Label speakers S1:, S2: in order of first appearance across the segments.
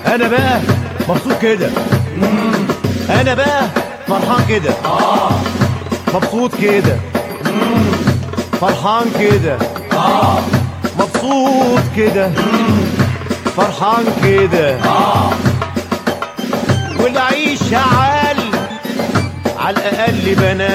S1: انا بقى مبسوط كده انا بقى فرحان كده مبسوط كده فرحان كده مبسوط كده فرحان كده والعيش عال على الاقل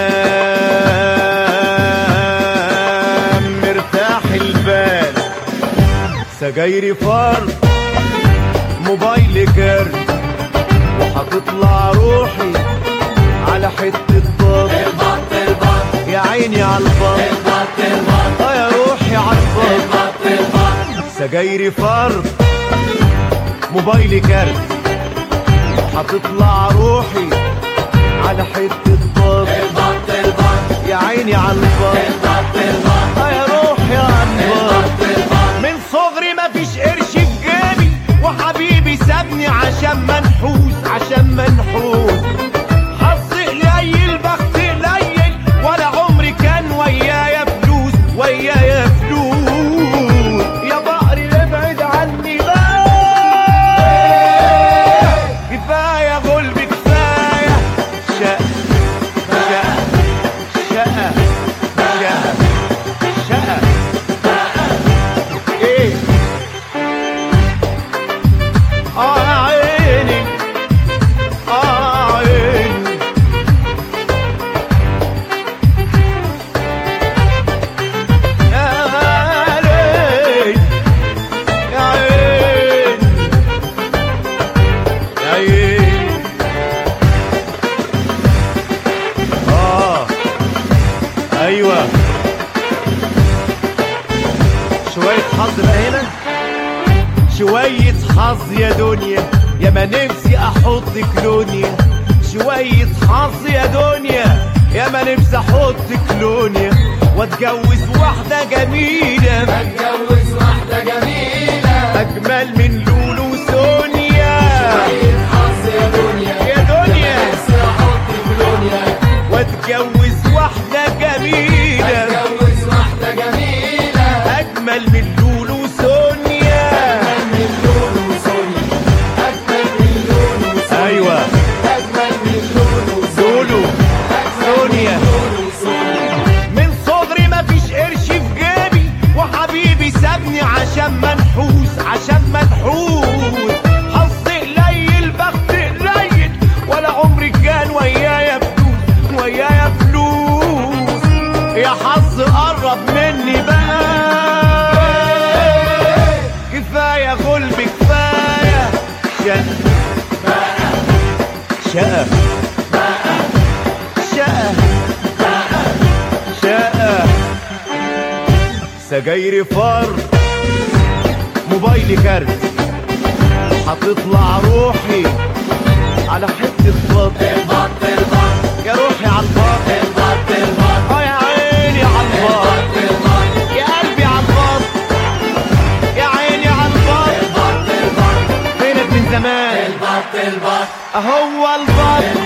S1: بنام مرتاح البال سجايري فرد موبايلي كارت وهتطلع روحي على حتة بط
S2: البط البط
S1: يا عيني على البط
S2: البط البط
S1: اه يا روحي على البط
S2: البط البط
S1: سجايري فرد موبايلي كارت هتطلع روحي على حتة بط
S2: البط البط
S1: يا عيني على البط
S2: البط البط
S1: اه يا روحي على البط
S2: البط البط
S1: من صغري مفيش قرش في جيبي وحبيبي سابني عشان منحوس عشان منحوس حظي قليل بخت قليل ولا عمري كان ويايا فلوس ويايا فلوس يا بقري ابعد عني بقى كفايه غلب كفايه شقه شقه شقه شقه شقه ايه اه يا عيني اه يا عيني يا ليل يا عيني يا عيني اه ايوه شوية حظ بقى هنا شوية حظ يا دنيا يا ما نفسي احط كلونيا شوية حظ يا دنيا يا ما نفسي احط كلونيا واتجوز واحدة جميلة
S2: اتجوز واحدة جميلة
S1: اجمل من لولو سونيا
S2: طيب حظ يا دنيا
S1: يا دنيا
S2: نفسي احط كلونيا
S1: واتجوز واحدة جميلة
S2: اتجوز واحدة جميلة
S1: اجمل من لولو سونيا
S2: أجمل من لون وسوني أجمل من لون وسوني
S1: ايوه
S2: أجمل من لون وسوني
S1: لولو سونيا
S2: لون وسوني
S1: من صغري مفيش قرش في جيبي وحبيبي سابني عشان منحوس عشان منحوس حظي قليل بخت قليل ولا عمري كان ويايا فلوس ويايا فلوس يا حظ قرب مني بقى كفايه غلب كفايه شقه شقه شقه شقه سجايري فر موبايلي كارت هتطلع روحي على حتة بط
S2: البط البط
S1: يا روحي على البط
S2: البط البط
S1: اه يا عيني على البط
S2: البط البط
S1: يا قلبي على البط يا عيني على البط
S2: البط البط
S1: فينك من زمان
S2: البط البط
S1: اهو البط